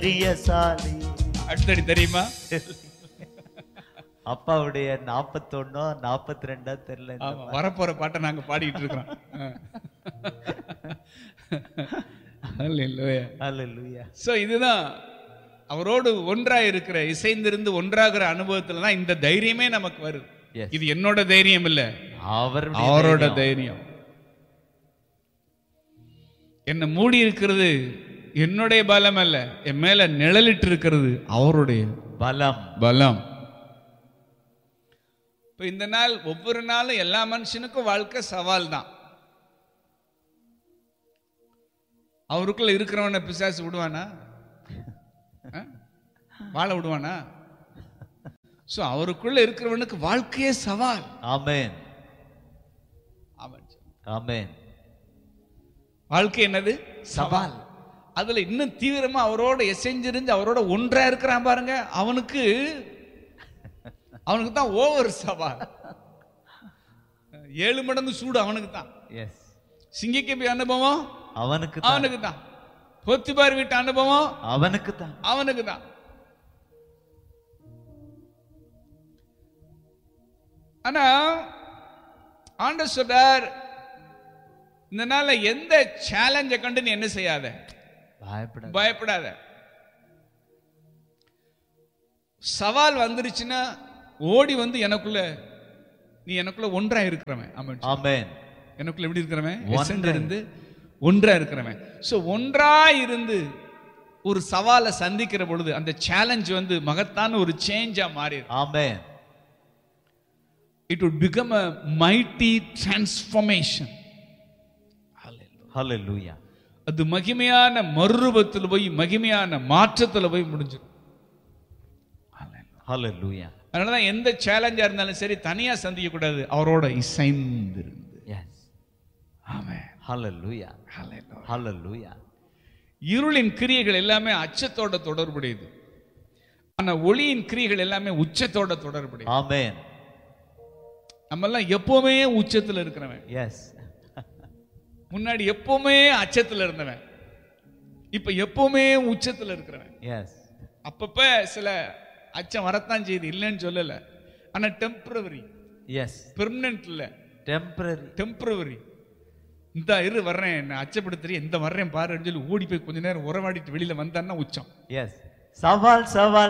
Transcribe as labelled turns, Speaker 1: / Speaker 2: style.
Speaker 1: பிரியசாலி
Speaker 2: அடுத்தடி தெரியுமா
Speaker 1: அப்பாவுடைய நாப்பத்தொன்னோ நாப்பத்தி ரெண்டா தெரியல இந்த
Speaker 2: ஆமா வரப்போற பாட்டை நாங்க பாடிட்டு இருக்கிறோம் இல்லையா
Speaker 1: ஹalleluya
Speaker 2: சோ இதுதான் அவரோடு ஒன்றாய் இருக்கிற இசைந்திருந்து ஒன்றாகிற அனுபவத்துல தான் இந்த தைரியமே நமக்கு வருது
Speaker 1: Yes.
Speaker 2: இது என்னோட தைரியம் இல்ல
Speaker 1: அவருடைய
Speaker 2: அவரோட
Speaker 1: தைரியம்.
Speaker 2: தைரியம் என்ன மூடி இருக்கிறது என்னுடைய பலம் அல்ல என் மேல நிழலிட்டு இருக்கிறது அவருடைய
Speaker 1: பலம்
Speaker 2: பலம் இப்ப இந்த நாள் ஒவ்வொரு நாளும் எல்லா மனுஷனுக்கும் வாழ்க்கை சவால் தான் அவருக்குள்ள இருக்கிறவனை பிசாசு விடுவானா ஆ? வாழ விடுவானா சோ அவருக்குள்ள இருக்கிறவனுக்கு வாழ்க்கையே சவால்
Speaker 1: ஆமென்
Speaker 2: அவன்
Speaker 1: ஆமென்
Speaker 2: வாழ்க்கை என்னது சவால் அதுல இன்னும் தீவிரமா அவரோட எசைஞ்சிருந்து அவரோட ஒன்றா இருக்கிறான் பாருங்க அவனுக்கு அவனுக்கு தான் ஓவர் சவால் ஏழு மடங்கு சூடு அவனுக்கு தான்
Speaker 1: எஸ்
Speaker 2: சிங்கிக்கபி அனுபவம்
Speaker 1: அவனுக்கு தான்
Speaker 2: அவனுக்கு தான் பொத்திபார் வீட்டு அனுபவம்
Speaker 1: அவனுக்கு தான்
Speaker 2: அவனுக்கு தான் ஆனா ஆண்டவர் சொல்றார் இந்த நாள்ல எந்த சேலஞ்சை கண்டு நீ என்ன செய்யாத
Speaker 1: பயப்பட
Speaker 2: பயப்படாத சவால் வந்துருச்சுன்னா ஓடி வந்து எனக்குள்ள நீ எனக்குள்ள ஒன்றா இருக்கிறவன் ஆமாம்
Speaker 1: ஆமென்
Speaker 2: எனக்குள்ள எப்படி இருக்கிறவன்
Speaker 1: ஒன்றா.
Speaker 2: எசன்ல இருந்து ஒன்றா இருக்கிறவன் சோ ஒன்றா இருந்து ஒரு சவாலை சந்திக்கிற பொழுது அந்த சேலஞ்ச் வந்து மகத்தான ஒரு சேஞ்சா மாறிடும்
Speaker 1: amen
Speaker 2: it would become a mighty transformation
Speaker 1: ஹalleluya
Speaker 2: அது மகிமையான மறுரூபத்துல போய் மகிமையான மாற்றத்துல போய் முடிஞ்சிடும்
Speaker 1: ஹalleluya
Speaker 2: அதனாலதான் எந்த சேலஞ்சா இருந்தாலும் சரி தனியா சந்திக்க கூடாது அவரோட இசைந்திருந்து
Speaker 1: எஸ்
Speaker 2: ஆமென்
Speaker 1: ஹalleluya
Speaker 2: Hallelujah.
Speaker 1: ஹalleluya
Speaker 2: இருளின் கிரியைகள் எல்லாமே அச்சத்தோட தொடர்புடையது ஆனா ஒளியின் கிரியைகள் எல்லாமே உச்சத்தோட தொடர்புடையது
Speaker 1: ஆமென்
Speaker 2: நம்ம எல்லாம் எப்பவுமே உச்சத்துல இருக்கிறவன்
Speaker 1: எஸ்
Speaker 2: முன்னாடி எப்பவுமே அச்சத்துல இருந்தவன் இப்ப எப்பவுமே உச்சத்துல இருக்கிறவன்
Speaker 1: எஸ்
Speaker 2: அப்பப்ப சில அச்சம் வரத்தான் செய்யுது இல்லைன்னு சொல்லல ஆனா டெம்பரவரி
Speaker 1: எஸ்
Speaker 2: பெர்மனன்ட் இல்ல
Speaker 1: டெம்பரரி
Speaker 2: டெம்பரவரி இந்த இரு வர்றேன் என்ன அச்சப்படுத்துறீ இந்த வர்றேன் பாருன்னு சொல்லி ஓடி போய் கொஞ்ச நேரம் உறவாடிட்டு வெளியில வந்தான்னா உச்சம்
Speaker 1: எஸ் சவால் சவால்